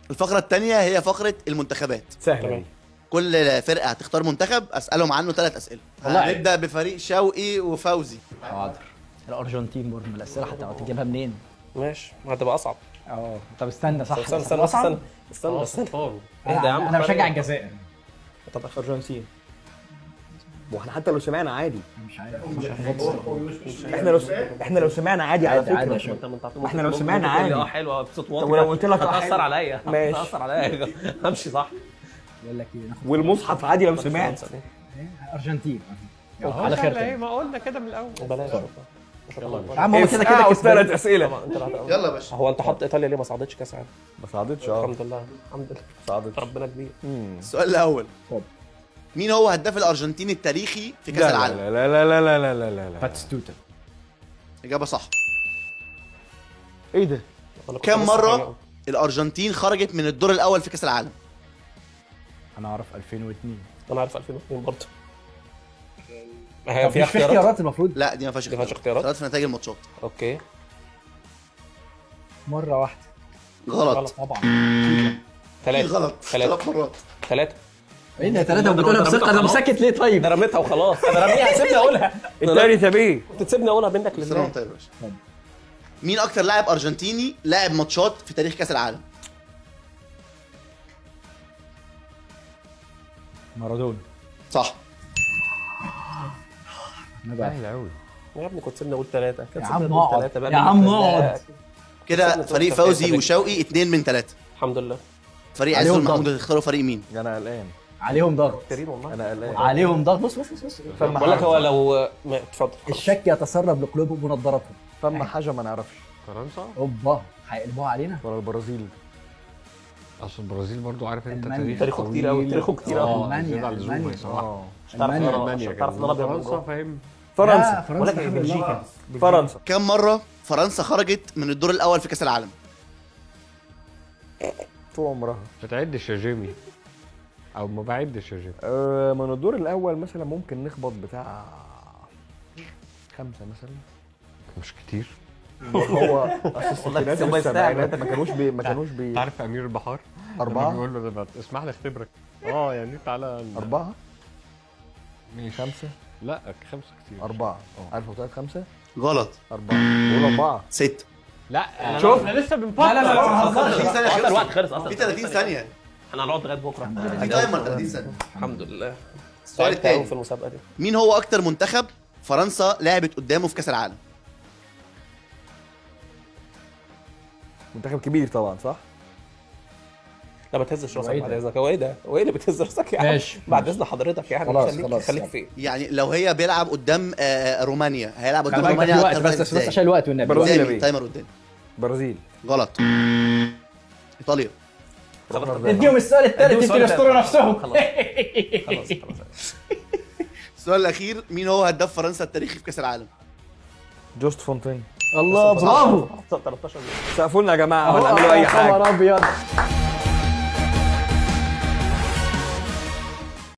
الفقره الثانيه هي فقره المنتخبات سهله تمام. دي كل فرقه هتختار منتخب اسالهم عنه ثلاث اسئله والله. هنبدا بفريق شوقي وفوزي حاضر الارجنتين برضه من الاسئله حتى هتجيبها منين ماشي هتبقى اصعب اه طب استنى صح استنى بس استنى أصعب. استنى استنى استنى اختاروا اهدى يا عم انا بشجع الجزائر طب ارجنتين واحنا حتى لو سمعنا عادي مش عارف احنا لو احنا لو سمعنا عادي على عادي عادي يا فكره شباب. انت انت إحنا لو ممكن سمعنا تقول لي عادي. اه حلوه بصوت واطي طب ولو قلت لك اه هتاثر حلو. عليا ماشي. هتاثر عليا همشي صح بقول لك ايه ناخد والمصحف عادي لو سمعت فرنسا دي. ارجنتين يلا، على على خير ايه تاني. ما قلنا كده من الاول بلاش يا عم هو كده كده ثلاث كسبان. اسئله طبعا انت اللي هت- يلا يا باشا هو انت حاطط ايطاليا ليه ما صعدتش كاس عالم ما صعدتش اه الحمد لله الحمد لله ما صعدتش ربنا كبير السؤال الاول اتفضل. مين هو هداف الارجنتين التاريخي في كاس لا لا العالم لا لا لا لا لا لا لا لا باتستوتا اجابه صح ايه ده؟ أنا كنت كم لسه مره حاجة. الارجنتين خرجت من الدور الاول في كاس العالم انا اعرف 2002 انا عارف 2002 برضه هي طب فيها مش في اختيارات اختيارات المفروض لا دي ما فيهاش دي ما فيهاش اختيارات؟ في نتائج الماتشات اوكي مره واحده غلط غلط. طبعا ثلاثة غلط ثلاثة ثلاث مرات ثلاثة ايه ده ثلاثه وبتقولها بثقه انا مسكت ليه طيب انا رميتها وخلاص انا رميها سيبني اقولها التاني تبيه كنت تسيبني اقولها منك سلام لله طيب يا باشا مين اكتر لاعب ارجنتيني لاعب ماتشات في تاريخ كاس العالم مارادونا صح انا بقى سهل قوي يا ابني كنت سيبني اقول ثلاثة كنت يا سيبني عم أقول اقعد. ثلاثة بقى يا منك عم لله. اقعد. كده استنى، فريق استنى، فوزي استنى. وشوقي اتنين من ثلاثة الحمد لله فريق عز عليهم محمود ضغط. هتختاروا فريق مين؟ انا قلقان عليهم ضغط كريم والله انا قلقان عليهم ضغط بص بص بص بص فما بقول لك هو حاجه لو ما- اتفضل الشك يتسرب لقلوبهم ونظاراتهم فما حاجه ما نعرفش فرنسا اوبا هيقلبوها علينا ولا البرازيل اصل البرازيل برضو عارف انت ألمانيا. تاريخ تاريخه كتير قوي طويل. تاريخه كتير آه. قوي ألمانيا، زيادة عن اللزوم ألمانيا. بصراحة. اه تعرف ان ألمانيا. انا المانيا تعرف ان انا ابيض من فرنسا جوه فاهم فرنسا لا، بقول لك فرنسا إيه، حلوة بلجيكا الله. فرنسا كم مرة فرنسا خرجت من الدور الأول في كأس العالم؟ طول عمرها ما تعدش يا جيمي او ما بعدش يا جيمي آه، من الدور الاول مثلا ممكن نخبط بتاع خمسه مثلا مش كتير هو اصل والله الستينات يستاهل. والسبعينات ما كانوش بي ما كانوش بي تعرف امير البحار أربعة؟ لما بيقول له ده اسمح لي اختبرك اه يعني تعالى أربعة ماشي خمسة لا خمسة كتير أربعة عارف قلت لك خمسة غلط أربعة قول أربعة ست لا شوف. احنا لسه بنفكر لا لا لا ما تهزرش 30 ثانية اصلا الوقت خلص خلص اصلا في 30 ثانية احنا هنقعد لغايه بكره في تايمر 30 ثانية الحمد لله السؤال تعبت قوي الثاني في المسابقه دي مين هو أكتر منتخب فرنسا لعبت قدامه في كأس العالم؟ منتخب كبير طبعا صح؟ لا ما تهزش راسك هو إيه بعد ده؟ اذنك هو ايه ده؟ هو ايه اللي بتهز راسك يا عم؟ ماشي. بعد اذن حضرتك يعني خلاص، خليك خلاص. خليك فين؟ يعني لو هي بيلعب قدام آه، رومانيا هيلعب خلي قدام بالك ده رومانيا في وقت أكتر بس بلد بس بس إزاي؟ عشان الوقت والنبي برازيل يا قدامي بيه. تايمر قدامي برازيل غلط إيطاليا اديهم السؤال الثالث اديهم يمكن السؤال يستروا التالت. نفسهم خلاص خلاص خلاص السؤال الأخير مين هو هداف فرنسا التاريخي في كأس العالم؟ جوست فونتين الله برافو 13 سقفوا لنا يا جماعة ولا اعملوا أي حاجة خبر ابيض